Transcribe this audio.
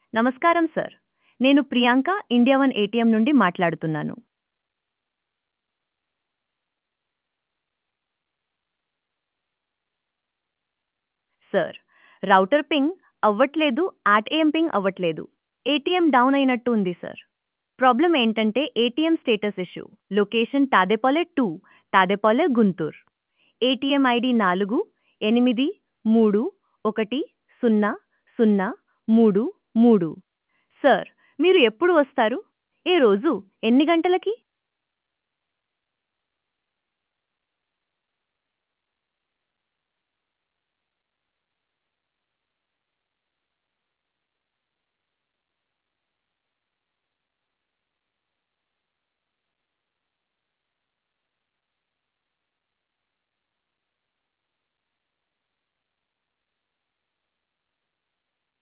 నమస్కారం సార్ నేను Priyanka India one ATM నుండి మాట్లాడుతున్నాను సార్ రౌటర్ పింగ్ అవ్వట్లేదు ఏఎం పింగ్ అవ్వట్లేదు ఏటీఎం డౌన్ అయినట్టు ఉంది సార్ ప్రాబ్లం ఏంటంటే ATM status issue location Tadepalle two Tadepalle Guntur ATM ID నాలుగు ఎనిమిది మూడు ఒకటి సున్నా సున్నా మూడు మూడు సార్ మీరు ఎప్పుడు వస్తారు ఏ రోజు ఎన్ని గంటలకి